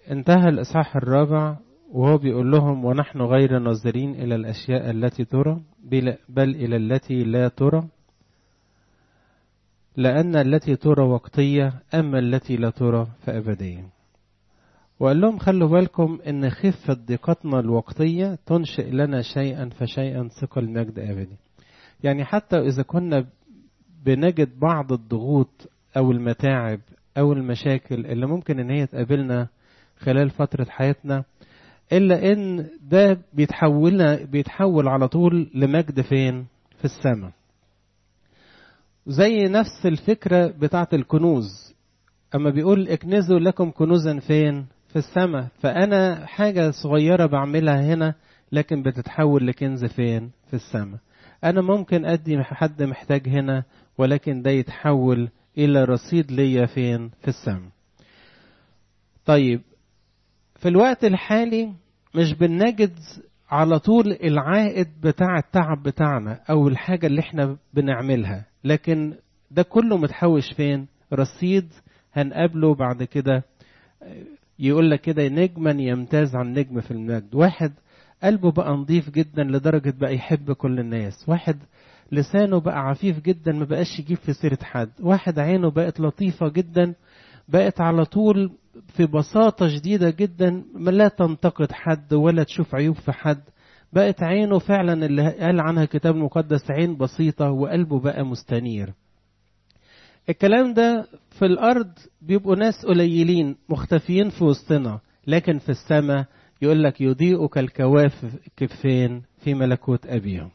انتهى الإصحاح الرابع وهو بيقول لهم ونحن غير ناظرين إلى الأشياء التي ترى بل إلى التي لا ترى لأن التي ترى وقتية أما التي لا ترى فأبدية وقال لهم خلوا بالكم إن خفة ضيقتنا الوقتية تنشئ لنا شيئا فشيئا ثقل مجد أبدي يعني حتى إذا كنا بنجد بعض الضغوط أو المتاعب أو المشاكل اللي ممكن إن هي تقابلنا خلال فترة حياتنا إلا إن ده بيتحولنا بيتحول على طول لمجد فين؟ في السماء. زي نفس الفكرة بتاعة الكنوز أما بيقول اكنزوا لكم كنوزا فين؟ في السماء فأنا حاجة صغيرة بعملها هنا لكن بتتحول لكنز فين؟ في السماء. أنا ممكن أدي حد محتاج هنا ولكن ده يتحول إلى رصيد ليا فين؟ في السماء. طيب في الوقت الحالي مش بنجد على طول العائد بتاع التعب بتاعنا او الحاجة اللي احنا بنعملها لكن ده كله متحوش فين رصيد هنقابله بعد كده يقول لك كده نجما يمتاز عن نجم في المجد واحد قلبه بقى نظيف جدا لدرجة بقى يحب كل الناس واحد لسانه بقى عفيف جدا ما بقاش يجيب في سيرة حد واحد عينه بقت لطيفة جدا بقت على طول في بساطة شديدة جدا لا تنتقد حد ولا تشوف عيوب في حد بقت عينه فعلا اللي قال عنها الكتاب المقدس عين بسيطة وقلبه بقى مستنير الكلام ده في الأرض بيبقوا ناس قليلين مختفيين في وسطنا لكن في السماء يقول لك يضيء كالكواكب فين في ملكوت أبيهم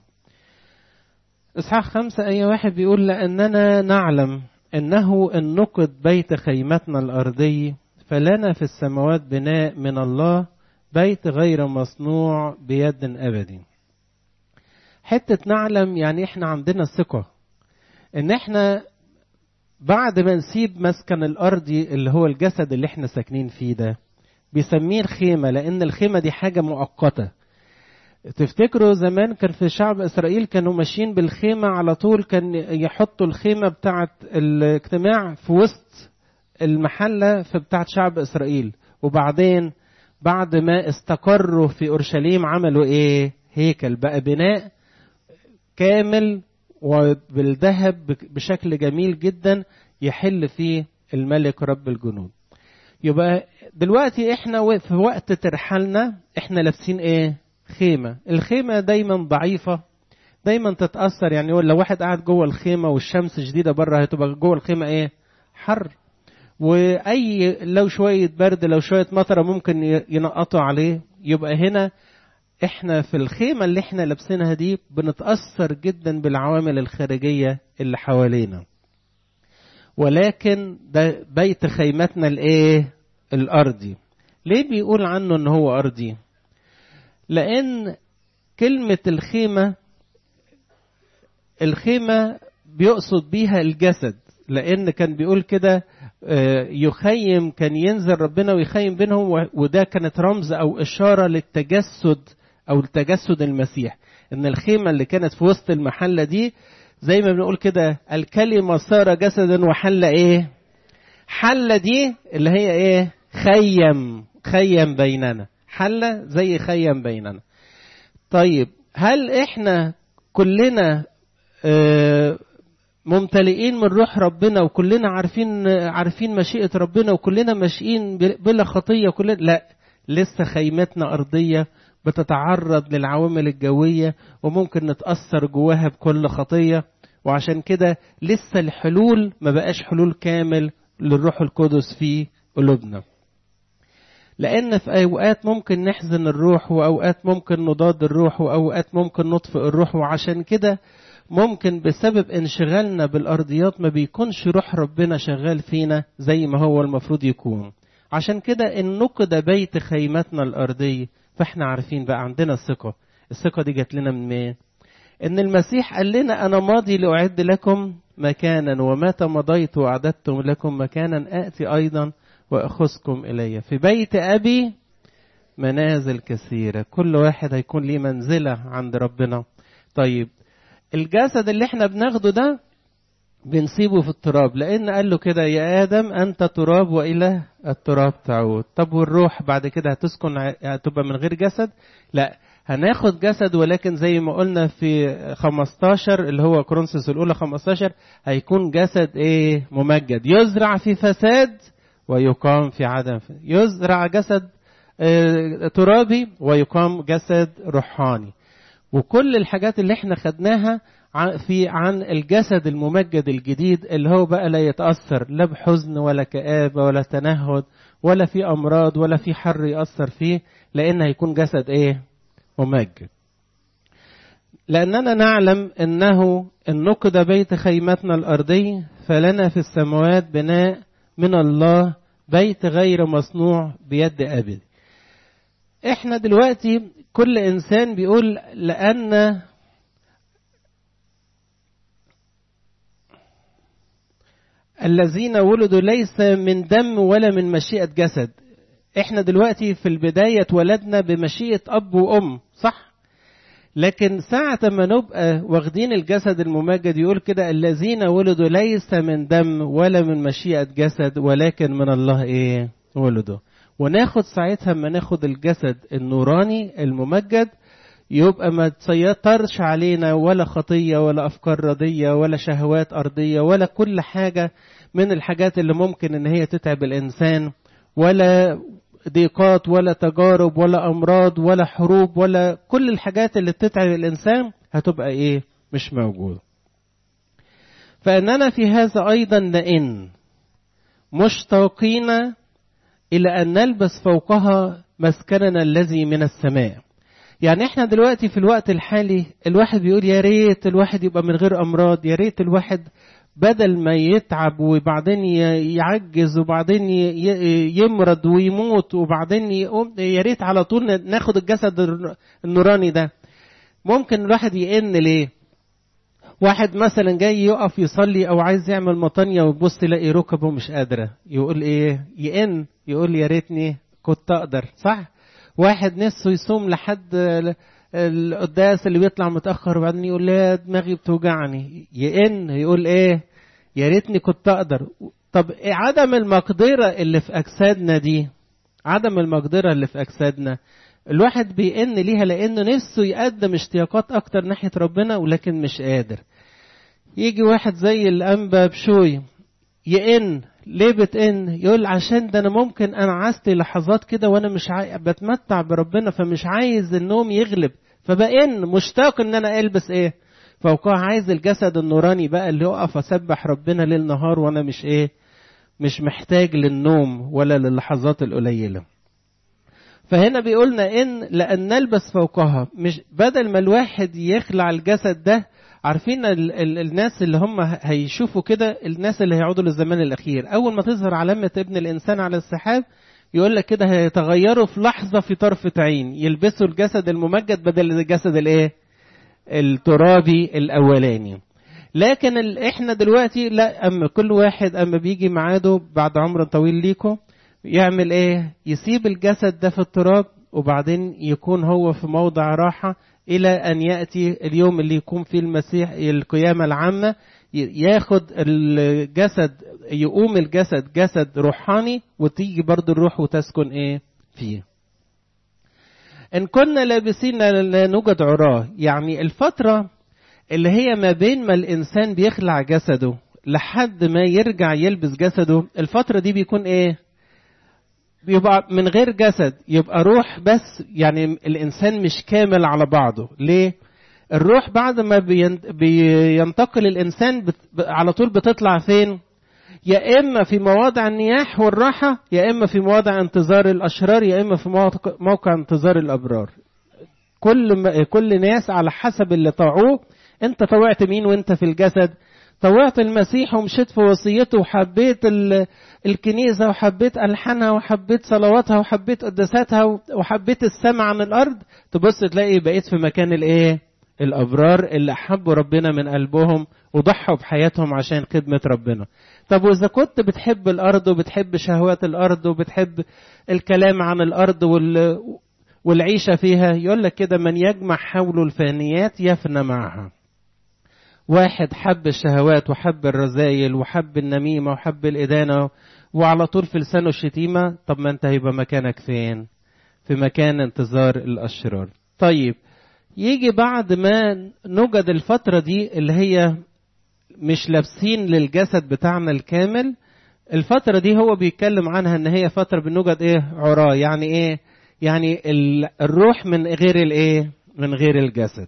إصحاح خمسة أي واحد بيقول لأننا نعلم أنه إن نقد بيت خيمتنا الأرضي فلنا في السماوات بناء من الله بيت غير مصنوع بيد أبدي حتة نعلم يعني احنا عندنا ثقة ان احنا بعد ما نسيب مسكن الأرضي اللي هو الجسد اللي احنا ساكنين فيه ده بيسميه الخيمة لأن الخيمة دي حاجة مؤقتة تفتكروا زمان كان في شعب إسرائيل كانوا ماشيين بالخيمة على طول كان يحطوا الخيمة بتاعة الاجتماع في وسط المحلة في بتاعة شعب إسرائيل وبعدين بعد ما استقروا في أورشليم عملوا إيه هيكل بقى بناء كامل وبالذهب بشكل جميل جدا يحل فيه الملك رب الجنود يبقى دلوقتي احنا في وقت ترحلنا احنا لابسين ايه خيمة الخيمة دايما ضعيفة دايما تتأثر يعني لو واحد قاعد جوه الخيمة والشمس شديدة بره هتبقى جوه الخيمة ايه حر واي لو شويه برد لو شويه مطره ممكن ينقطوا عليه يبقى هنا احنا في الخيمه اللي احنا لابسينها دي بنتاثر جدا بالعوامل الخارجيه اللي حوالينا ولكن ده بيت خيمتنا الايه الارضي ليه بيقول عنه ان هو ارضي لان كلمه الخيمه الخيمه بيقصد بيها الجسد لان كان بيقول كده يخيم كان ينزل ربنا ويخيم بينهم وده كانت رمز او اشاره للتجسد او لتجسد المسيح ان الخيمه اللي كانت في وسط المحله دي زي ما بنقول كده الكلمه صار جسدا وحل ايه حله دي اللي هي ايه خيم خيم بيننا حله زي خيم بيننا طيب هل احنا كلنا اه ممتلئين من روح ربنا وكلنا عارفين عارفين مشيئة ربنا وكلنا ماشيين بلا خطية كلنا لا لسه خيمتنا أرضية بتتعرض للعوامل الجوية وممكن نتأثر جواها بكل خطية وعشان كده لسه الحلول ما بقاش حلول كامل للروح القدس في قلوبنا لأن في أوقات ممكن نحزن الروح وأوقات ممكن نضاد الروح وأوقات ممكن نطفئ الروح وعشان كده ممكن بسبب انشغالنا بالارضيات ما بيكونش روح ربنا شغال فينا زي ما هو المفروض يكون عشان كده ان نقد بيت خيمتنا الارضي فاحنا عارفين بقى عندنا الثقه الثقه دي جات لنا من ايه ان المسيح قال لنا انا ماضي لاعد لكم مكانا ومتى مضيت واعددتم لكم مكانا اتي ايضا واخذكم الي في بيت ابي منازل كثيره كل واحد هيكون ليه منزله عند ربنا طيب الجسد اللي احنا بناخده ده بنسيبه في التراب لان قال له كده يا ادم انت تراب والى التراب تعود طب والروح بعد كده هتسكن هتبقى من غير جسد لا هناخد جسد ولكن زي ما قلنا في 15 اللي هو كورنثوس الاولى 15 هيكون جسد ايه ممجد يزرع في فساد ويقام في عدم يزرع جسد اه ترابي ويقام جسد روحاني وكل الحاجات اللي احنا خدناها في عن الجسد الممجد الجديد اللي هو بقى لا يتأثر لا بحزن ولا كآبة ولا تنهد ولا في أمراض ولا في حر يأثر فيه لأن هيكون جسد إيه؟ ممجد. لأننا نعلم أنه إن نقد بيت خيمتنا الأرضي فلنا في السماوات بناء من الله بيت غير مصنوع بيد أبي. إحنا دلوقتي كل إنسان بيقول لأن الذين ولدوا ليس من دم ولا من مشيئة جسد احنا دلوقتي في البداية اتولدنا بمشيئة أب وأم صح لكن ساعة ما نبقى واخدين الجسد الممجد يقول كده الذين ولدوا ليس من دم ولا من مشيئة جسد ولكن من الله ايه ولدوا وناخد ساعتها ما ناخد الجسد النوراني الممجد يبقى ما تسيطرش علينا ولا خطية ولا أفكار رضية ولا شهوات أرضية ولا كل حاجة من الحاجات اللي ممكن إن هي تتعب الإنسان ولا ضيقات ولا تجارب ولا أمراض ولا حروب ولا كل الحاجات اللي بتتعب الإنسان هتبقى إيه مش موجودة فإننا في هذا أيضا نئن مشتاقين إلى أن نلبس فوقها مسكننا الذي من السماء يعني احنا دلوقتي في الوقت الحالي الواحد بيقول يا ريت الواحد يبقى من غير امراض يا ريت الواحد بدل ما يتعب وبعدين يعجز وبعدين يمرض ويموت وبعدين يقوم يا ريت على طول ناخد الجسد النوراني ده ممكن الواحد يئن ليه واحد مثلا جاي يقف يصلي او عايز يعمل مطانية ويبص يلاقي ركبه مش قادرة يقول ايه يئن يقول يا ريتني كنت اقدر صح واحد نفسه يصوم لحد القداس اللي بيطلع متاخر وبعدين يقول لا دماغي بتوجعني يئن يقول ايه يا ريتني كنت اقدر طب إيه عدم المقدره اللي في اجسادنا دي عدم المقدره اللي في اجسادنا الواحد بيئن ليها لانه نفسه يقدم اشتياقات اكتر ناحيه ربنا ولكن مش قادر يجي واحد زي الانبا بشوي يئن ليه بتئن يقول عشان ده انا ممكن انا عزت لحظات كده وانا مش عاي... بتمتع بربنا فمش عايز النوم يغلب فبئن مشتاق ان انا البس ايه فوقها عايز الجسد النوراني بقى اللي يقف اسبح ربنا ليل نهار وانا مش ايه مش محتاج للنوم ولا للحظات القليله فهنا بيقولنا ان لان نلبس فوقها مش بدل ما الواحد يخلع الجسد ده عارفين ال ال الناس اللي هم هيشوفوا كده الناس اللي هيقعدوا للزمان الاخير اول ما تظهر علامه ابن الانسان على السحاب يقول لك كده هيتغيروا في لحظه في طرفه عين يلبسوا الجسد الممجد بدل الجسد الايه الترابي الاولاني لكن ال احنا دلوقتي لا اما كل واحد اما بيجي ميعاده بعد عمر طويل ليكم يعمل ايه يسيب الجسد ده في التراب وبعدين يكون هو في موضع راحه إلى أن يأتي اليوم اللي يكون فيه المسيح القيامة العامة ياخد الجسد يقوم الجسد جسد روحاني وتيجي برضو الروح وتسكن إيه فيه إن كنا لابسين لا نوجد عراه يعني الفترة اللي هي ما بين ما الإنسان بيخلع جسده لحد ما يرجع يلبس جسده الفترة دي بيكون إيه بيبقى من غير جسد يبقى روح بس يعني الانسان مش كامل على بعضه ليه الروح بعد ما بينتقل الانسان بت... على طول بتطلع فين يا اما في مواضع النياح والراحه يا اما في مواضع انتظار الاشرار يا اما في موقع انتظار الابرار كل ما... كل ناس على حسب اللي طوعوه انت طوعت مين وانت في الجسد طوعت المسيح ومشيت في وصيته وحبيت الكنيسة وحبيت ألحانها وحبيت صلواتها وحبيت قداساتها وحبيت السمع عن الأرض تبص تلاقي بقيت في مكان الإيه؟ الأبرار اللي أحبوا ربنا من قلبهم وضحوا بحياتهم عشان خدمة ربنا. طب وإذا كنت بتحب الأرض وبتحب شهوات الأرض وبتحب الكلام عن الأرض وال والعيشة فيها يقول لك كده من يجمع حوله الفانيات يفنى معها. واحد حب الشهوات وحب الرذايل وحب النميمة وحب الإدانة وعلى طول في لسانه الشتيمة طب ما انت هيبقى مكانك فين في مكان انتظار الأشرار طيب يجي بعد ما نوجد الفترة دي اللي هي مش لابسين للجسد بتاعنا الكامل الفترة دي هو بيتكلم عنها ان هي فترة بنوجد ايه عراة يعني ايه يعني الروح من غير الايه من غير الجسد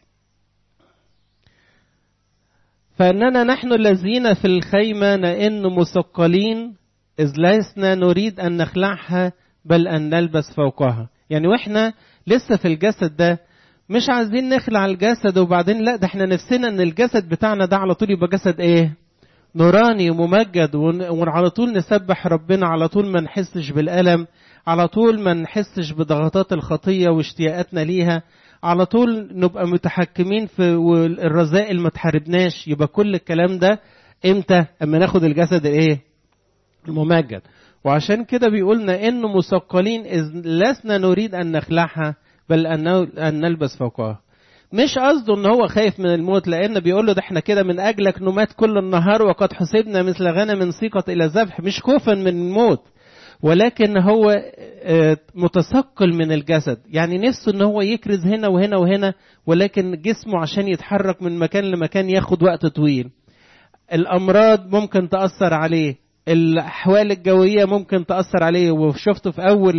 فاننا نحن الذين في الخيمة نئن مثقلين اذ لسنا نريد ان نخلعها بل ان نلبس فوقها يعني واحنا لسه في الجسد ده مش عايزين نخلع الجسد وبعدين لا ده احنا نفسنا ان الجسد بتاعنا ده على طول يبقى جسد ايه نوراني وممجد وعلى طول نسبح ربنا على طول ما نحسش بالألم على طول ما نحسش بضغطات الخطية واشتياقاتنا ليها على طول نبقى متحكمين في الرذائل ما تحاربناش يبقى كل الكلام ده امتى اما ناخد الجسد الايه الممجد وعشان كده بيقولنا انه مثقلين اذ لسنا نريد ان نخلعها بل ان نلبس فوقها مش قصده ان هو خايف من الموت لان بيقول له ده احنا كده من اجلك نمات كل النهار وقد حسبنا مثل غنم سيقت الى ذبح مش خوفا من الموت ولكن هو متثقل من الجسد يعني نفسه ان هو يكرز هنا وهنا وهنا ولكن جسمه عشان يتحرك من مكان لمكان ياخد وقت طويل الامراض ممكن تاثر عليه الاحوال الجويه ممكن تاثر عليه وشفته في اول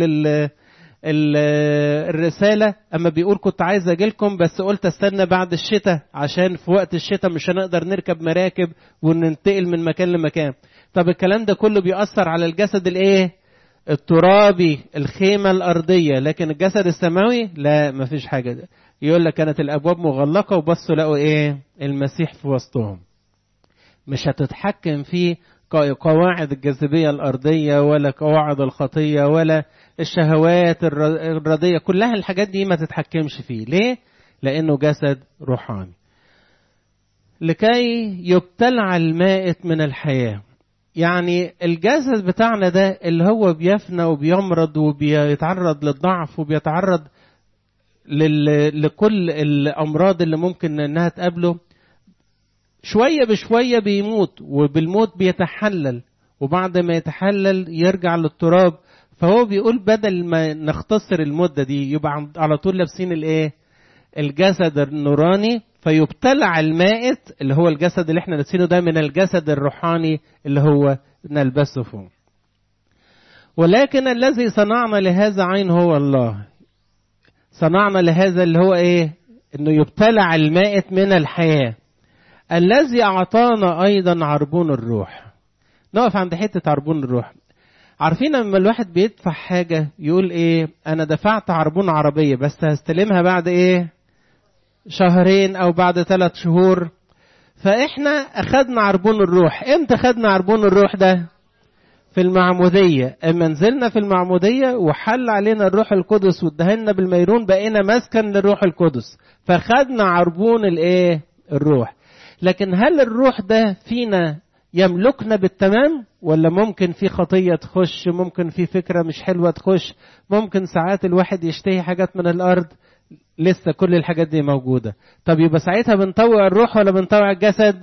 الرسالة أما بيقول كنت عايز أجيلكم بس قلت استنى بعد الشتاء عشان في وقت الشتاء مش هنقدر نركب مراكب وننتقل من مكان لمكان طب الكلام ده كله بيأثر على الجسد الايه الترابي الخيمة الأرضية لكن الجسد السماوي لا مفيش حاجة ده. يقول لك كانت الأبواب مغلقة وبصوا لقوا ايه المسيح في وسطهم مش هتتحكم فيه قواعد الجاذبية الأرضية ولا قواعد الخطية ولا الشهوات الرضية كلها الحاجات دي ما تتحكمش فيه ليه؟ لأنه جسد روحاني لكي يبتلع المائت من الحياة يعني الجسد بتاعنا ده اللي هو بيفنى وبيمرض وبيتعرض للضعف وبيتعرض لل... لكل الأمراض اللي ممكن إنها تقابله شوية بشوية بيموت وبالموت بيتحلل وبعد ما يتحلل يرجع للتراب فهو بيقول بدل ما نختصر المدة دي يبقى على طول لابسين الايه الجسد النوراني فيبتلع المائت اللي هو الجسد اللي احنا لابسينه ده من الجسد الروحاني اللي هو نلبسه فوق ولكن الذي صنعنا لهذا عين هو الله صنعنا لهذا اللي هو ايه انه يبتلع المائت من الحياه الذي أعطانا أيضا عربون الروح نقف عند حتة عربون الروح عارفين لما الواحد بيدفع حاجة يقول إيه أنا دفعت عربون عربية بس هستلمها بعد إيه شهرين أو بعد ثلاث شهور فإحنا أخدنا عربون الروح إمتى خدنا عربون الروح ده في المعمودية اما نزلنا في المعمودية وحل علينا الروح القدس وادهنا بالميرون بقينا مسكن للروح القدس فخدنا عربون الايه الروح لكن هل الروح ده فينا يملكنا بالتمام ولا ممكن في خطية تخش ممكن في فكرة مش حلوة تخش ممكن ساعات الواحد يشتهي حاجات من الأرض لسه كل الحاجات دي موجودة طب يبقى ساعتها بنطوع الروح ولا بنطوع الجسد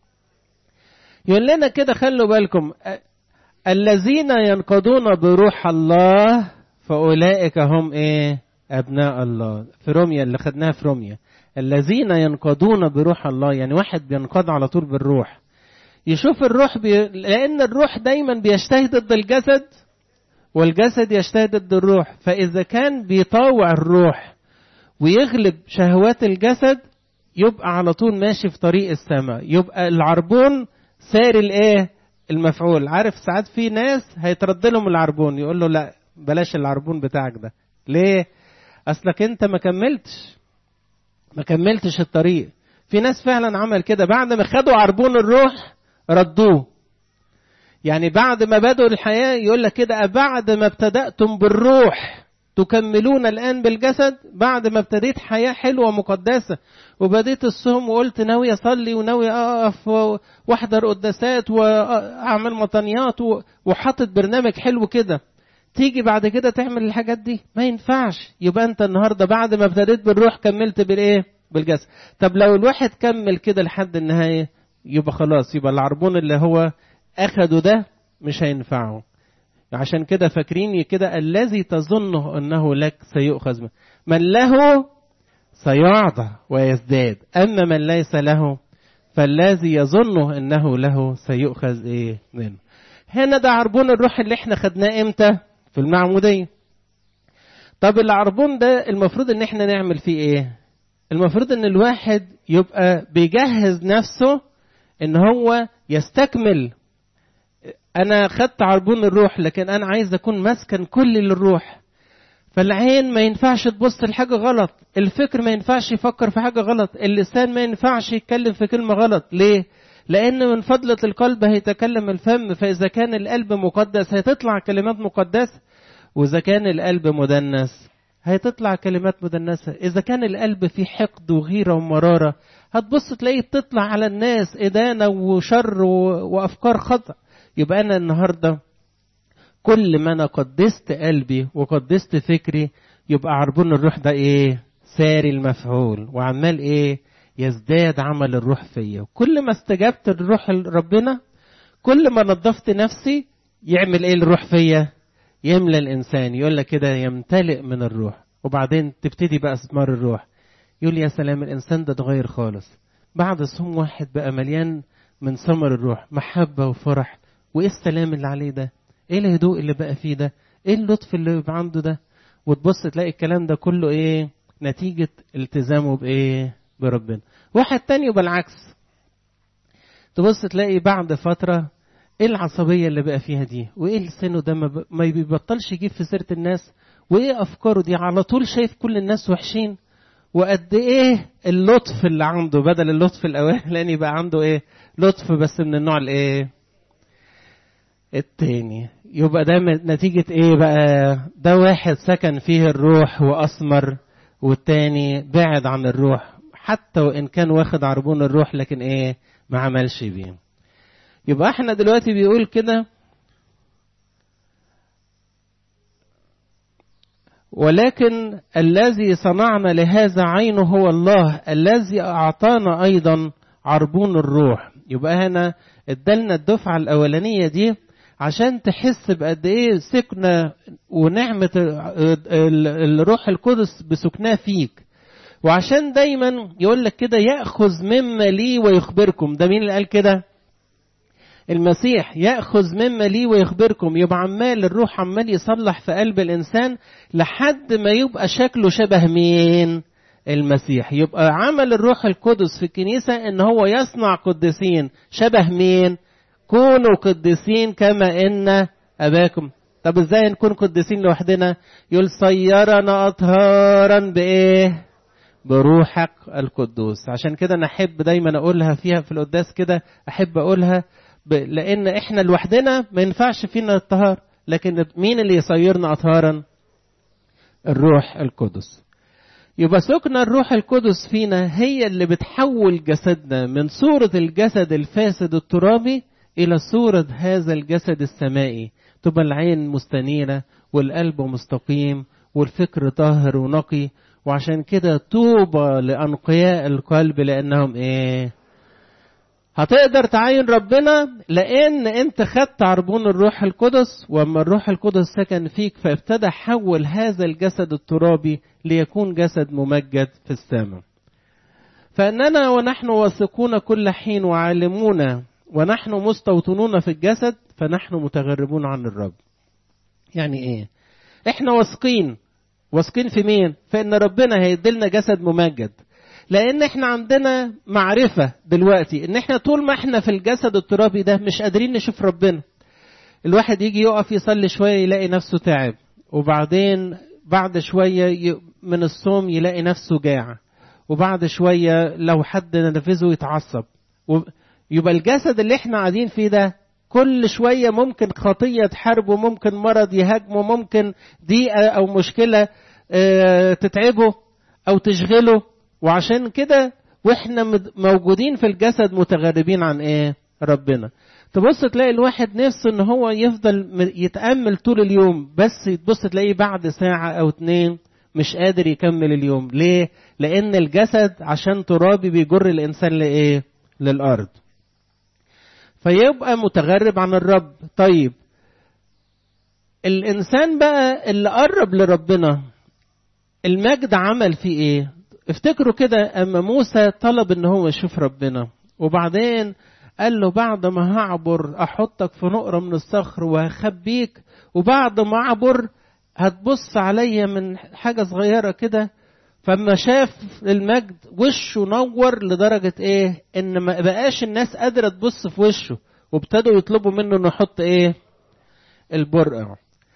يقول لنا كده خلوا بالكم الذين ينقضون بروح الله فأولئك هم إيه أبناء الله في روميا اللي خدناها في روميا الذين ينقضون بروح الله يعني واحد بينقض على طول بالروح يشوف الروح بي... لأن الروح دايما بيجتهي ضد الجسد والجسد يجتهي ضد الروح فإذا كان بيطاوع الروح ويغلب شهوات الجسد يبقى على طول ماشي في طريق السماء يبقى العربون سار الايه المفعول عارف ساعات في ناس هيترد لهم العربون يقول له لا بلاش العربون بتاعك ده ليه اصلك انت ما كملتش ما كملتش الطريق في ناس فعلا عمل كده بعد ما خدوا عربون الروح ردوه يعني بعد ما بدأوا الحياة يقول لك كده بعد ما ابتدأتم بالروح تكملون الآن بالجسد بعد ما ابتديت حياة حلوة مقدسة وبديت الصوم وقلت ناوي أصلي وناوي أقف وأحضر قداسات وأعمل مطنيات وحاطط برنامج حلو كده تيجي بعد كده تعمل الحاجات دي ما ينفعش يبقى أنت النهاردة بعد ما ابتديت بالروح كملت بالإيه بالجسد طب لو الواحد كمل كده لحد النهاية يبقى خلاص يبقى العربون اللي هو أخده ده مش هينفعه عشان كده فاكرين كده الذي تظنه أنه لك سيؤخذ منه من له سيعطى ويزداد أما من ليس له فالذي يظنه أنه له سيؤخذ إيه منه هنا ده عربون الروح اللي احنا خدناه امتى في المعمودية طب العربون ده المفروض ان احنا نعمل فيه ايه المفروض ان الواحد يبقى بيجهز نفسه ان هو يستكمل انا خدت عربون الروح لكن انا عايز اكون مسكن كل للروح فالعين ما ينفعش تبص لحاجه غلط الفكر ما ينفعش يفكر في حاجه غلط اللسان ما ينفعش يتكلم في كلمه غلط ليه لان من فضله القلب هيتكلم الفم فاذا كان القلب مقدس هتطلع كلمات مقدسه واذا كان القلب مدنس هتطلع كلمات مدنسة إذا كان القلب فيه حقد وغيرة ومرارة هتبص تلاقيه بتطلع على الناس إدانة وشر وأفكار خطأ يبقى أنا النهاردة كل ما أنا قدست قلبي وقدست فكري يبقى عربون الروح ده إيه ساري المفعول وعمال إيه يزداد عمل الروح فيا كل ما استجبت لروح ربنا كل ما نظفت نفسي يعمل إيه الروح فيا يملى الإنسان يقول لك كده يمتلئ من الروح وبعدين تبتدي بقى ثمار الروح يقول يا سلام الإنسان ده اتغير خالص بعد صوم واحد بقى مليان من ثمر الروح محبة وفرح وإيه السلام اللي عليه ده إيه الهدوء اللي بقى فيه ده إيه اللطف اللي بيبقى عنده ده وتبص تلاقي الكلام ده كله إيه نتيجة التزامه بإيه بربنا واحد تاني بالعكس تبص تلاقي بعد فترة ايه العصبيه اللي بقى فيها دي وايه لسانه ده ما بيبطلش يجيب في سيره الناس وايه افكاره دي على طول شايف كل الناس وحشين وقد ايه اللطف اللي عنده بدل اللطف الاولاني بقى عنده ايه لطف بس من النوع الايه التاني يبقى ده نتيجة ايه بقى ده واحد سكن فيه الروح واسمر والتاني بعد عن الروح حتى وان كان واخد عربون الروح لكن ايه ما عملش بيه يبقى احنا دلوقتي بيقول كده ولكن الذي صنعنا لهذا عينه هو الله الذي اعطانا ايضا عربون الروح يبقى هنا ادالنا الدفعه الاولانيه دي عشان تحس بقد ايه سكنه ونعمه الروح القدس بسكناه فيك وعشان دايما يقول لك كده ياخذ مما لي ويخبركم ده مين اللي قال كده المسيح ياخذ مما لي ويخبركم يبقى عمال الروح عمال يصلح في قلب الانسان لحد ما يبقى شكله شبه مين المسيح يبقى عمل الروح القدس في الكنيسه ان هو يصنع قديسين شبه مين كونوا قديسين كما ان اباكم طب ازاي نكون قديسين لوحدنا يقول صيرنا اطهارا بايه بروحك القدوس عشان كده انا احب دايما اقولها فيها في القداس كده احب اقولها لان احنا لوحدنا ما ينفعش فينا الطهار لكن مين اللي يصيرنا اطهارا الروح القدس يبقى سكن الروح القدس فينا هي اللي بتحول جسدنا من صورة الجسد الفاسد الترابي إلى صورة هذا الجسد السمائي تبقى العين مستنيرة والقلب مستقيم والفكر طاهر ونقي وعشان كده طوبى لأنقياء القلب لأنهم إيه هتقدر تعين ربنا لان انت خدت عربون الروح القدس واما الروح القدس سكن فيك فابتدى حول هذا الجسد الترابي ليكون جسد ممجد في السماء فاننا ونحن واثقون كل حين وعالمون ونحن مستوطنون في الجسد فنحن متغربون عن الرب يعني ايه احنا واثقين واثقين في مين فان ربنا هيديلنا جسد ممجد لان احنا عندنا معرفة دلوقتي ان احنا طول ما احنا في الجسد الترابي ده مش قادرين نشوف ربنا الواحد يجي يقف يصلي شوية يلاقي نفسه تعب وبعدين بعد شوية من الصوم يلاقي نفسه جاع وبعد شوية لو حد نرفزه يتعصب يبقى الجسد اللي احنا قاعدين فيه ده كل شوية ممكن خطية تحاربه ممكن مرض يهاجمه ممكن ضيقة أو مشكلة تتعبه أو تشغله وعشان كده واحنا موجودين في الجسد متغربين عن ايه ربنا تبص تلاقي الواحد نفسه ان هو يفضل يتامل طول اليوم بس تبص تلاقيه بعد ساعه او اتنين مش قادر يكمل اليوم ليه لان الجسد عشان ترابي بيجر الانسان لايه للارض فيبقى متغرب عن الرب طيب الانسان بقى اللي قرب لربنا المجد عمل فيه ايه افتكروا كده اما موسى طلب ان هو يشوف ربنا وبعدين قال له بعد ما هعبر احطك في نقرة من الصخر وهخبيك وبعد ما اعبر هتبص عليا من حاجة صغيرة كده فما شاف المجد وشه نور لدرجة ايه ان ما بقاش الناس قادرة تبص في وشه وابتدوا يطلبوا منه انه يحط ايه البرقع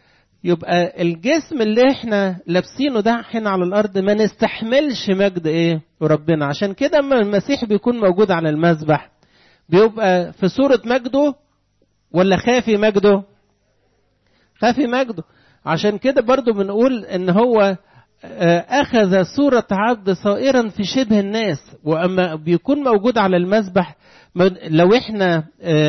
يبقى الجسم اللي احنا لابسينه ده هنا على الارض ما نستحملش مجد ايه وربنا عشان كده اما المسيح بيكون موجود على المذبح بيبقى في صورة مجده ولا خافي مجده خافي مجده عشان كده برضو بنقول ان هو اخذ صورة عبد صائرا في شبه الناس واما بيكون موجود على المذبح لو احنا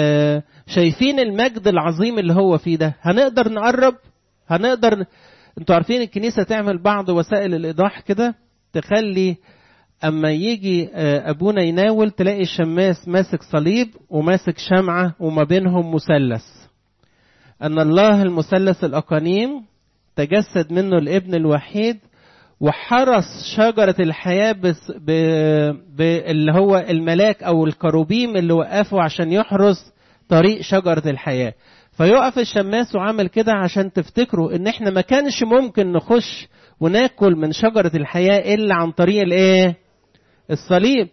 شايفين المجد العظيم اللي هو فيه ده هنقدر نقرب هنقدر انتوا عارفين الكنيسة تعمل بعض وسائل الايضاح كده تخلي اما يجي ابونا يناول تلاقي الشماس ماسك صليب وماسك شمعة وما بينهم مثلث ان الله المثلث الاقانيم تجسد منه الابن الوحيد وحرس شجرة الحياة بس ب... ب... اللي هو الملاك أو الكروبيم اللي وقفوا عشان يحرس طريق شجرة الحياة فيقف الشماس وعمل كده عشان تفتكروا ان احنا ما كانش ممكن نخش وناكل من شجرة الحياة الا عن طريق الايه الصليب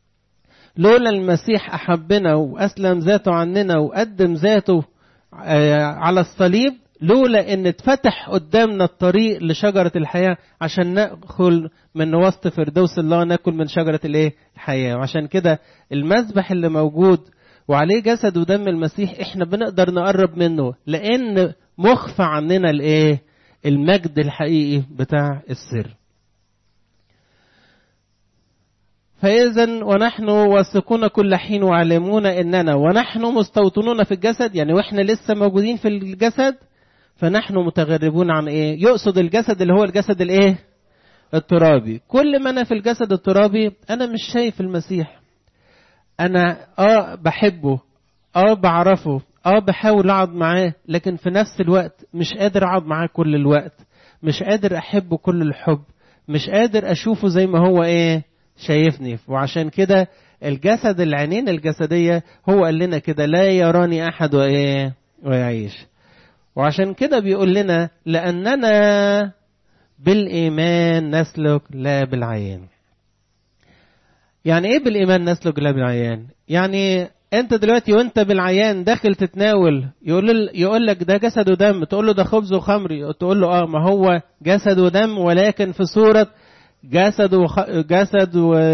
لولا المسيح احبنا واسلم ذاته عننا وقدم ذاته على الصليب لولا ان اتفتح قدامنا الطريق لشجرة الحياة عشان ندخل من وسط فردوس الله ناكل من شجرة الايه الحياة وعشان كده المذبح اللي موجود وعليه جسد ودم المسيح احنا بنقدر نقرب منه لان مخفى عننا الايه المجد الحقيقي بتاع السر فإذا ونحن واثقون كل حين وعلمون إننا ونحن مستوطنون في الجسد يعني وإحنا لسه موجودين في الجسد فنحن متغربون عن إيه؟ يقصد الجسد اللي هو الجسد الإيه؟ الترابي كل ما أنا في الجسد الترابي أنا مش شايف المسيح أنا آه بحبه آه بعرفه آه بحاول أقعد معاه لكن في نفس الوقت مش قادر أقعد معاه كل الوقت مش قادر أحبه كل الحب مش قادر أشوفه زي ما هو إيه شايفني وعشان كده الجسد العينين الجسدية هو قال لنا كده لا يراني أحد وإيه ويعيش وعشان كده بيقول لنا لأننا بالإيمان نسلك لا بالعيان يعني إيه بالإيمان نسلك لا بالعيان يعني أنت دلوقتي وأنت بالعيان داخل تتناول يقول يقول لك ده جسد ودم تقول له ده خبز وخمر تقول له اه ما هو جسد ودم ولكن في صورة جسد وخ... جسد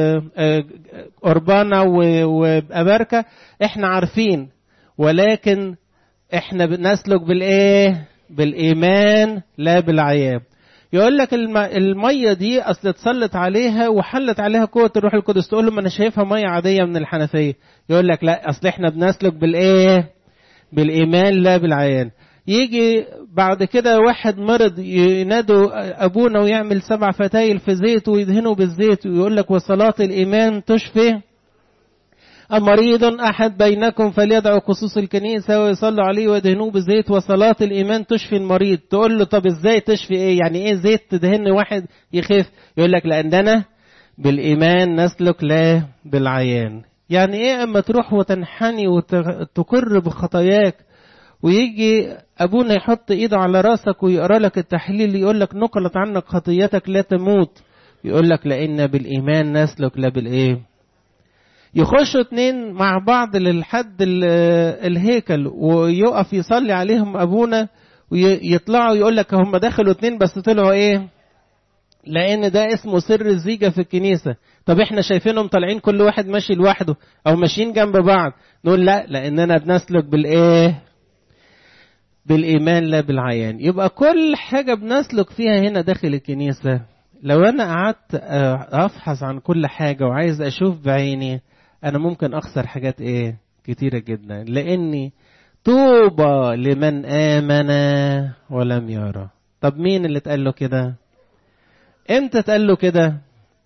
وقربانة وأبركة احنا عارفين ولكن احنا بنسلك بالايه بالايمان لا بالعيان يقول لك الم... الميه دي اصل اتسلط عليها وحلت عليها قوه الروح القدس تقول له ما انا شايفها ميه عاديه من الحنفيه يقول لك لا اصل احنا بنسلك بالايه بالايمان لا بالعيان يجي بعد كده واحد مرض ينادوا ابونا ويعمل سبع فتايل في زيت ويدهنوا بالزيت ويقول لك وصلاة الايمان تشفي مريض احد بينكم فليدعو خصوص الكنيسه ويصلوا عليه ويدهنوه بزيت وصلاه الايمان تشفي المريض تقول له طب ازاي تشفي ايه يعني ايه زيت تدهن واحد يخف يقول لك لاننا بالايمان نسلك لا بالعيان يعني ايه اما تروح وتنحني وتقر بخطاياك ويجي ابونا يحط ايده على راسك ويقرا لك التحليل يقول لك نقلت عنك خطيتك لا تموت يقول لك لان بالايمان نسلك لا بالايه يخشوا اتنين مع بعض للحد الهيكل ويقف يصلي عليهم ابونا ويطلعوا يقول لك هم دخلوا اتنين بس طلعوا ايه لان ده اسمه سر الزيجة في الكنيسة طب احنا شايفينهم طالعين كل واحد ماشي لوحده او ماشيين جنب بعض نقول لا لاننا بنسلك بالايه بالإيمان لا بالعيان يبقى كل حاجة بنسلك فيها هنا داخل الكنيسة لو أنا قعدت أفحص عن كل حاجة وعايز أشوف بعيني أنا ممكن أخسر حاجات إيه كتيرة جدا لأني طوبى لمن آمن ولم يرى طب مين اللي اتقال له كده امتى اتقال له كده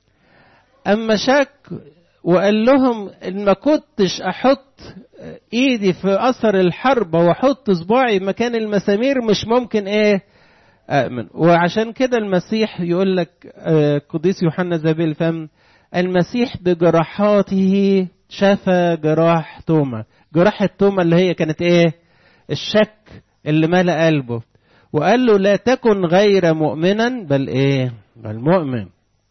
اما شك وقال لهم ان ما كنتش احط ايدي في اثر الحرب واحط صباعي مكان المسامير مش ممكن ايه أأمن وعشان كده المسيح يقول لك قديس يوحنا ذبي الفم المسيح بجراحاته شفى جراح توما جراح التوما اللي هي كانت ايه الشك اللي ملأ قلبه وقال له لا تكن غير مؤمنا بل ايه بل مؤمن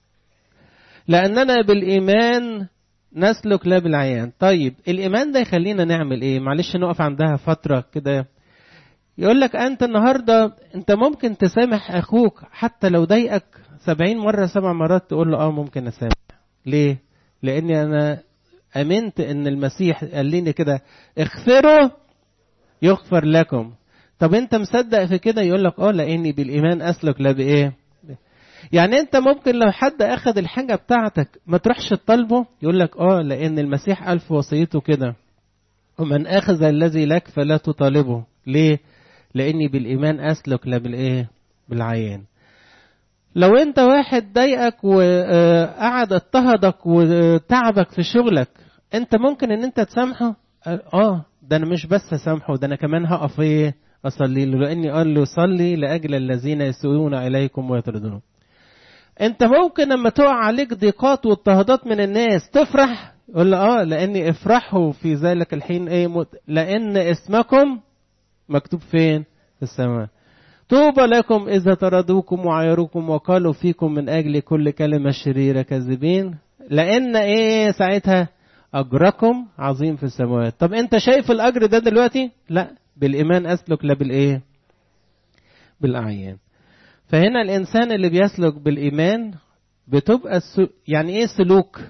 لأننا بالإيمان نسلك لا بالعيان طيب الإيمان ده يخلينا نعمل إيه معلش نقف عندها فترة كده يقول لك أنت النهاردة أنت ممكن تسامح أخوك حتى لو ضايقك سبعين مرة سبع مرات تقول له آه ممكن أسامح ليه لأني أنا أمنت أن المسيح قال لي كده اغفروا يغفر لكم طب أنت مصدق في كده يقول لك آه لأني بالإيمان أسلك لا بإيه يعني انت ممكن لو حد اخذ الحاجه بتاعتك ما تروحش تطالبه يقول لك اه لان المسيح قال في وصيته كده ومن اخذ الذي لك فلا تطالبه ليه لاني بالايمان اسلك لا بالايه بالعيان لو انت واحد ضايقك وقعد اضطهدك وتعبك في شغلك انت ممكن ان انت تسامحه اه ده انا مش بس اسامحه ده انا كمان هقف ايه اصلي له لاني قال له صلي لاجل الذين يسوءون اليكم ويطردون انت ممكن لما تقع عليك ضيقات واضطهادات من الناس تفرح يقول اه لاني افرحوا في ذلك الحين ايه مت... لان اسمكم مكتوب فين في السماء طوبى لكم اذا طردوكم وعايروكم وقالوا فيكم من اجل كل كلمه شريره كاذبين لان ايه ساعتها اجركم عظيم في السماوات طب انت شايف الاجر ده دلوقتي لا بالايمان اسلك لا بالايه بالاعيان فهنا الإنسان اللي بيسلك بالإيمان بتبقى السو... يعني إيه سلوك؟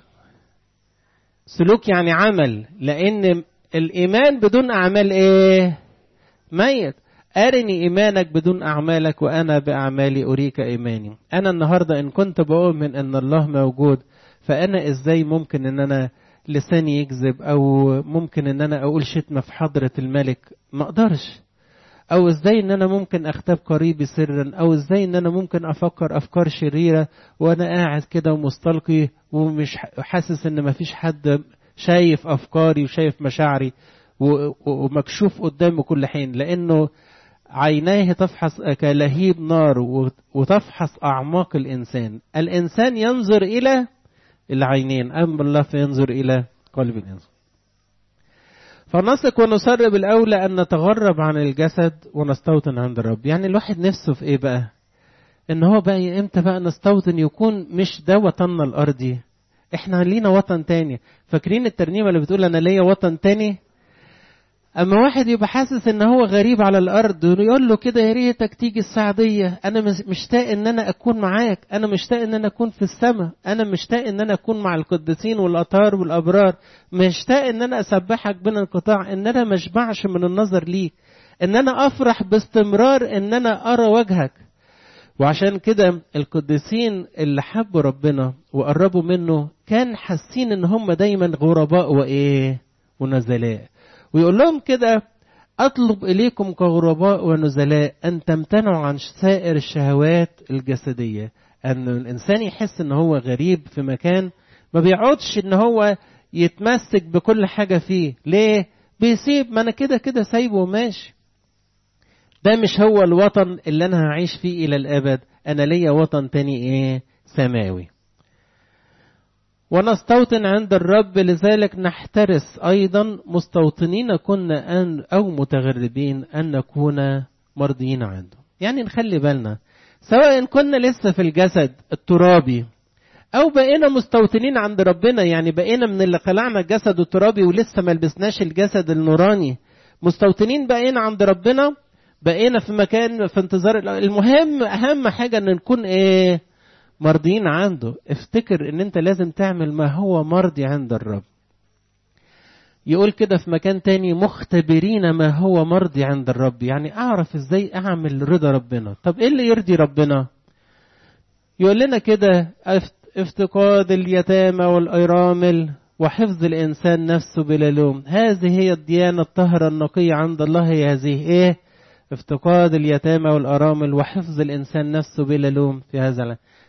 سلوك يعني عمل لأن الإيمان بدون أعمال إيه؟ ميت أرني إيمانك بدون أعمالك وأنا بأعمالي أريك إيماني أنا النهاردة إن كنت بؤمن أن الله موجود فأنا إزاي ممكن أن أنا لساني يكذب أو ممكن أن أنا أقول شتمة في حضرة الملك ما أقدرش او ازاي ان انا ممكن اختاب قريبي سرا او ازاي ان انا ممكن افكر افكار شريره وانا قاعد كده ومستلقي ومش حاسس ان مفيش حد شايف افكاري وشايف مشاعري ومكشوف قدامه كل حين لانه عيناه تفحص كلهيب نار وتفحص اعماق الانسان الانسان ينظر الى العينين اما الله فينظر الى قلب الانسان فنثق ونصر بالأولى أن نتغرب عن الجسد ونستوطن عند الرب يعني الواحد نفسه في إيه بقى إن هو بقى إمتى بقى نستوطن يكون مش ده وطننا الأرضي إحنا لينا وطن تاني فاكرين الترنيمة اللي بتقول أنا ليا وطن تاني أما واحد يبقى حاسس إن هو غريب على الأرض ويقول له كده يا ريتك تيجي السعدية أنا مشتاق إن أنا أكون معاك أنا مشتاق إن أنا أكون في السماء أنا مشتاق إن أنا أكون مع القديسين والأطهار والأبرار مشتاق إن أنا أسبحك بين القطاع إن أنا مشبعش من النظر ليك إن أنا أفرح باستمرار إن أنا أرى وجهك وعشان كده القديسين اللي حبوا ربنا وقربوا منه كان حاسين إن هم دايما غرباء وإيه ونزلاء ويقول لهم كده أطلب إليكم كغرباء ونزلاء أن تمتنعوا عن سائر الشهوات الجسدية أن الإنسان يحس إن هو غريب في مكان ما بيقعدش إن هو يتمسك بكل حاجة فيه ليه؟ بيسيب ما أنا كده كده سايبه وماشي ده مش هو الوطن اللي أنا هعيش فيه إلى الأبد أنا ليا وطن تاني إيه؟ سماوي ونستوطن عند الرب لذلك نحترس أيضا مستوطنين كنا أن أو متغربين أن نكون مرضيين عنده يعني نخلي بالنا سواء كنا لسه في الجسد الترابي أو بقينا مستوطنين عند ربنا يعني بقينا من اللي خلعنا الجسد الترابي ولسه ما لبسناش الجسد النوراني مستوطنين بقينا عند ربنا بقينا في مكان في انتظار المهم أهم حاجة أن نكون إيه مرضيين عنده افتكر ان انت لازم تعمل ما هو مرضي عند الرب يقول كده في مكان تاني مختبرين ما هو مرضي عند الرب يعني اعرف ازاي اعمل رضا ربنا طب ايه اللي يرضي ربنا يقول لنا كده افتقاد اليتامى والأيرامل وحفظ الإنسان نفسه بلا لوم هذه هي الديانة الطهرة النقية عند الله هي هذه إيه افتقاد اليتامى والأرامل وحفظ الإنسان نفسه بلا لوم في هذا العالم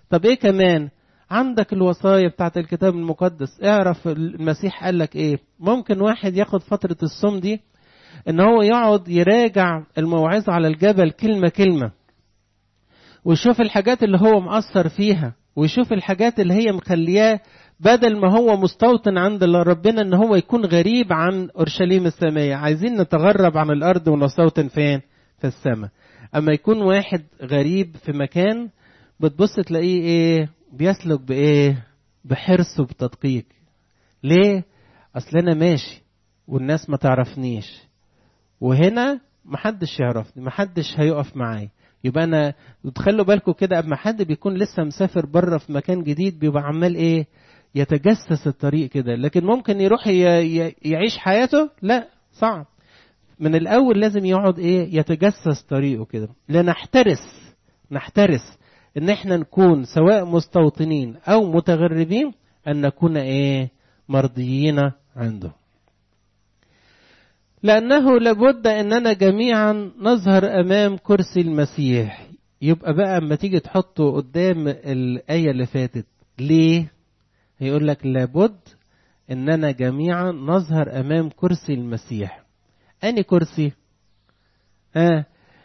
طب ايه كمان عندك الوصايا بتاعت الكتاب المقدس اعرف المسيح قال لك ايه ممكن واحد ياخد فترة الصوم دي ان هو يقعد يراجع الموعظة على الجبل كلمة كلمة ويشوف الحاجات اللي هو مأثر فيها ويشوف الحاجات اللي هي مخلياه بدل ما هو مستوطن عند ربنا ان هو يكون غريب عن اورشليم السماء عايزين نتغرب عن الارض ونستوطن فين في السماء اما يكون واحد غريب في مكان بتبص تلاقيه ايه بيسلك بايه بحرص وبتدقيق ليه اصل انا ماشي والناس ما تعرفنيش وهنا محدش يعرفني محدش هيقف معايا يبقى انا تخلوا بالكم كده اما حد بيكون لسه مسافر بره في مكان جديد بيبقى عمال ايه يتجسس الطريق كده لكن ممكن يروح يعيش حياته لا صعب من الاول لازم يقعد ايه يتجسس طريقه كده لنحترس نحترس ان احنا نكون سواء مستوطنين او متغربين ان نكون ايه مرضيين عنده لانه لابد اننا جميعا نظهر امام كرسي المسيح يبقى بقى اما تيجي تحطه قدام الايه اللي فاتت ليه هيقول لك لابد اننا جميعا نظهر امام كرسي المسيح اني كرسي آه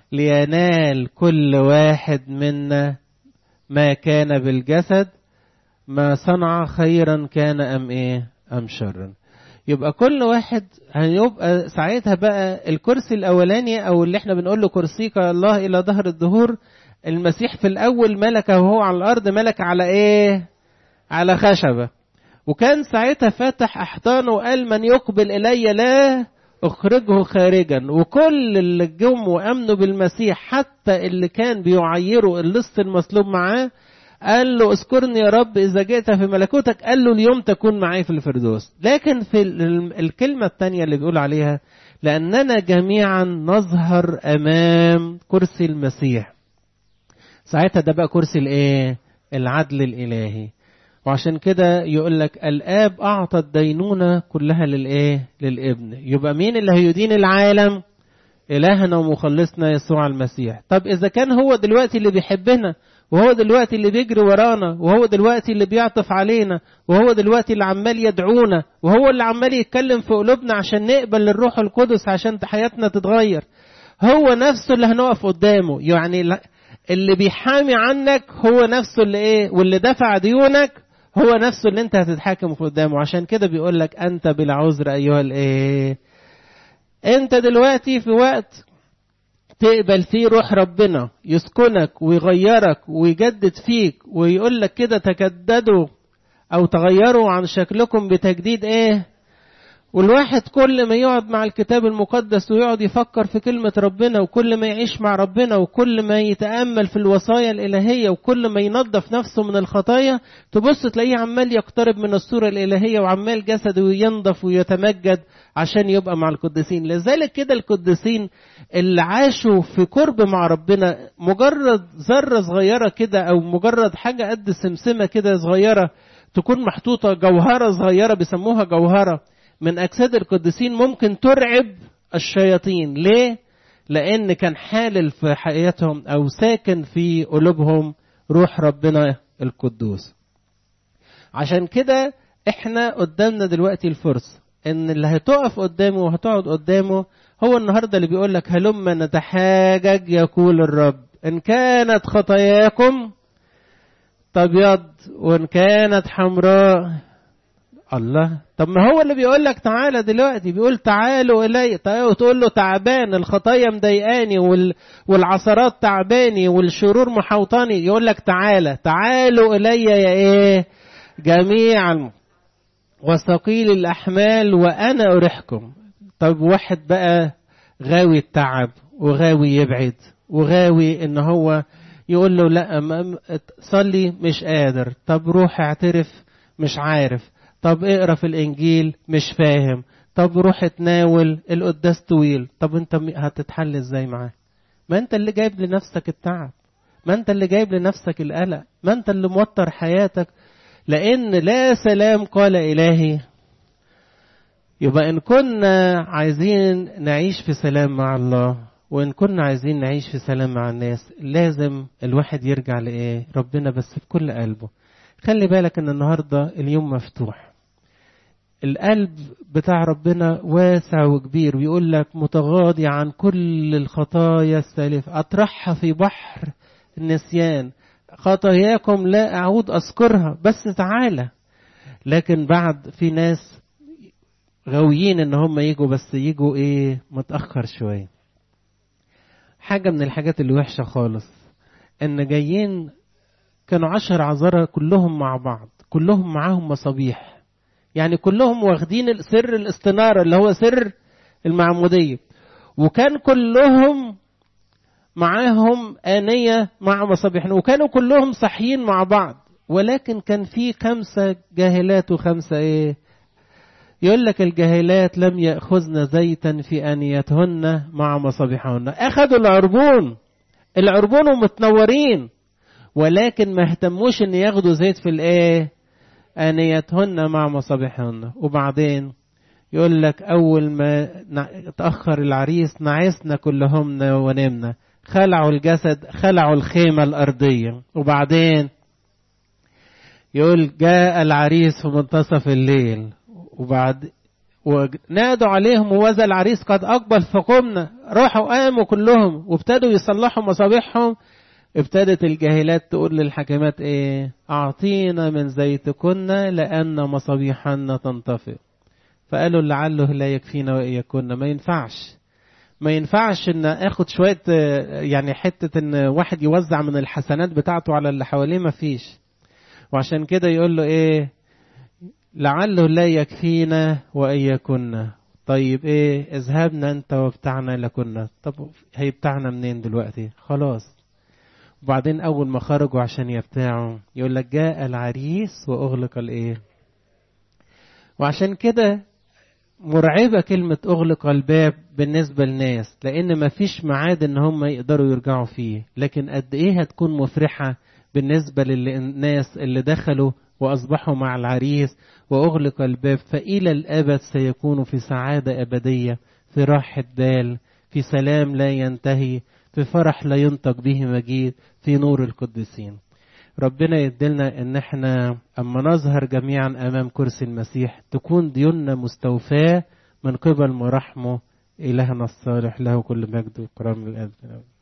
لينال كل واحد منا ما كان بالجسد ما صنع خيرا كان ام ايه ام شرا يبقى كل واحد هيبقى ساعتها بقى الكرسي الاولاني او اللي احنا بنقول له كرسيك الله الى ظهر الدهور المسيح في الاول ملك وهو على الارض ملك على ايه على خشبه وكان ساعتها فاتح احضانه وقال من يقبل الي لا اخرجه خارجا وكل اللي جم وامنوا بالمسيح حتى اللي كان بيعيروا اللص المصلوب معاه قال له اذكرني يا رب اذا جئت في ملكوتك قال له اليوم تكون معي في الفردوس لكن في الكلمه الثانيه اللي بيقول عليها لاننا جميعا نظهر امام كرسي المسيح ساعتها ده بقى كرسي الايه العدل الالهي وعشان كده يقول لك الاب اعطى الدينونه كلها للايه للابن يبقى مين اللي هيدين العالم الهنا ومخلصنا يسوع المسيح طب اذا كان هو دلوقتي اللي بيحبنا وهو دلوقتي اللي بيجري ورانا وهو دلوقتي اللي بيعطف علينا وهو دلوقتي اللي عمال يدعونا وهو اللي عمال يتكلم في قلوبنا عشان نقبل الروح القدس عشان حياتنا تتغير هو نفسه اللي هنقف قدامه يعني اللي بيحامي عنك هو نفسه اللي ايه واللي دفع ديونك هو نفسه اللي انت هتتحاكم قدامه عشان كده بيقول لك انت بلا عذر ايها الايه انت دلوقتي في وقت تقبل فيه روح ربنا يسكنك ويغيرك ويجدد فيك ويقول لك كده تجددوا او تغيروا عن شكلكم بتجديد ايه والواحد كل ما يقعد مع الكتاب المقدس ويقعد يفكر في كلمة ربنا وكل ما يعيش مع ربنا وكل ما يتأمل في الوصايا الإلهية وكل ما ينظف نفسه من الخطايا تبص تلاقيه عمال يقترب من الصورة الإلهية وعمال جسده ينضف ويتمجد عشان يبقى مع القديسين لذلك كده القديسين اللي عاشوا في قرب مع ربنا مجرد ذرة صغيرة كده أو مجرد حاجة قد سمسمة كده صغيرة تكون محطوطة جوهرة صغيرة بيسموها جوهرة من أجساد القديسين ممكن ترعب الشياطين ليه؟ لأن كان حالل في حياتهم أو ساكن في قلوبهم روح ربنا القدوس عشان كده احنا قدامنا دلوقتي الفرصة ان اللي هتقف قدامه وهتقعد قدامه هو النهارده اللي بيقول لك هلما نتحاجج يقول الرب ان كانت خطاياكم تبيض وان كانت حمراء الله طب ما هو اللي بيقول لك تعالى دلوقتي بيقول تعالوا الي وتقول له تعبان الخطايا مضايقاني وال... والعثرات تعباني والشرور محوطاني يقول لك تعالى تعالوا الي يا ايه جميعا وثقيل الاحمال وانا اريحكم طب واحد بقى غاوي التعب وغاوي يبعد وغاوي ان هو يقول له لا صلي مش قادر طب روح اعترف مش عارف طب اقرا في الانجيل مش فاهم طب روح اتناول القداس طويل طب انت هتتحل ازاي معاه ما انت اللي جايب لنفسك التعب ما انت اللي جايب لنفسك القلق ما انت اللي موتر حياتك لان لا سلام قال الهي يبقى ان كنا عايزين نعيش في سلام مع الله وإن كنا عايزين نعيش في سلام مع الناس لازم الواحد يرجع لإيه ربنا بس في كل قلبه خلي بالك إن النهاردة اليوم مفتوح القلب بتاع ربنا واسع وكبير ويقول لك متغاضي عن كل الخطايا السالفة أطرحها في بحر النسيان خطاياكم لا أعود أذكرها بس تعالى لكن بعد في ناس غاويين ان هم يجوا بس يجوا ايه متأخر شوية حاجة من الحاجات اللي وحشة خالص ان جايين كانوا عشر عذارى كلهم مع بعض كلهم معاهم مصابيح يعني كلهم واخدين سر الاستنارة اللي هو سر المعمودية وكان كلهم معاهم آنية مع مصابيح وكانوا كلهم صحيين مع بعض ولكن كان في خمسة جاهلات وخمسة ايه يقول لك الجاهلات لم يأخذن زيتا في آنيتهن مع مصابيحهن أخذوا العربون العربون ومتنورين ولكن ما اهتموش ان ياخدوا زيت في الايه آنيتهن مع مصابيحهن وبعدين يقول لك أول ما تأخر العريس نعسنا كلهم ونمنا خلعوا الجسد خلعوا الخيمة الأرضية وبعدين يقول جاء العريس في منتصف الليل وبعد ونادوا عليهم وذا العريس قد أقبل فقمنا راحوا قاموا كلهم وابتدوا يصلحوا مصابيحهم ابتدت الجاهلات تقول للحكمات ايه اعطينا من زيتكن لان مصابيحنا تنطفئ فقالوا لعله لا يكفينا وإياكن ما ينفعش ما ينفعش ان اخد شويه يعني حته ان واحد يوزع من الحسنات بتاعته على اللي حواليه ما فيش وعشان كده يقول له ايه لعله لا يكفينا وإياكن طيب ايه اذهبنا انت وبتاعنا لكنا طب هي بتاعنا منين دلوقتي خلاص وبعدين اول ما خرجوا عشان يبتاعوا يقول لك جاء العريس واغلق الايه وعشان كده مرعبة كلمة أغلق الباب بالنسبة للناس لأن مفيش ميعاد إن هم يقدروا يرجعوا فيه لكن قد إيه هتكون مفرحة بالنسبة للناس اللي دخلوا وأصبحوا مع العريس وأغلق الباب فإلى الأبد سيكونوا في سعادة أبدية في راحة بال في سلام لا ينتهي في فرح لا ينطق به مجيد في نور القديسين ربنا يدلنا ان احنا اما نظهر جميعا امام كرسي المسيح تكون ديوننا مستوفاه من قبل مراحمه الهنا الصالح له كل مجد وكرام الاب